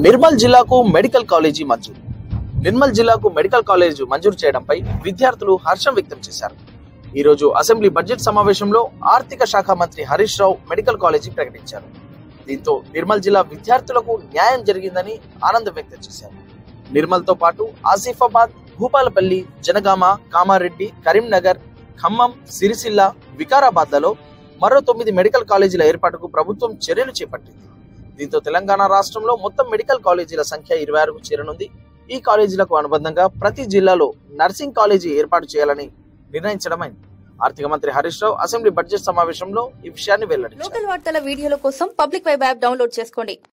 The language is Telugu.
నిర్మల్ జిల్లాకు మెడికల్ కాలేజీ మంజూరు నిర్మల్ జిల్లాకు మెడికల్ కాలేజ్ మంజూరు చేయడంపై విద్యార్థులు హర్షం వ్యక్తం చేశారు ఈ రోజు అసెంబ్లీ బడ్జెట్ సమావేశంలో ఆర్థిక శాఖ మంత్రి హరీష్ రావు మెడికల్ కాలేజీ ప్రకటించారు దీంతో నిర్మల్ జిల్లా విద్యార్థులకు న్యాయం జరిగిందని ఆనందం వ్యక్తం చేశారు నిర్మల్ తో పాటు ఆసిఫాబాద్ భూపాలపల్లి జనగామ కామారెడ్డి కరీంనగర్ ఖమ్మం సిరిసిల్ల వికారాబాద్ లలో మరో తొమ్మిది మెడికల్ కాలేజీల ఏర్పాటుకు ప్రభుత్వం చర్యలు చేపట్టింది దీంతో తెలంగాణ రాష్ట్రంలో మొత్తం మెడికల్ కాలేజీల సంఖ్య ఇరవై ఆరుకు చేరనుంది ఈ కాలేజీలకు అనుబంధంగా ప్రతి జిల్లాలో నర్సింగ్ కాలేజీ ఏర్పాటు చేయాలని నిర్ణయించడమైంది ఆర్థిక మంత్రి హరీష్ రావు అసెంబ్లీ బడ్జెట్ సమావేశంలో ఈ విషయాన్ని వెల్లడించారు లోకల్ వార్తల వీడియోల కోసం పబ్లిక్ వెబ్ యాప్ డౌన్లోడ్ చేసుకోండి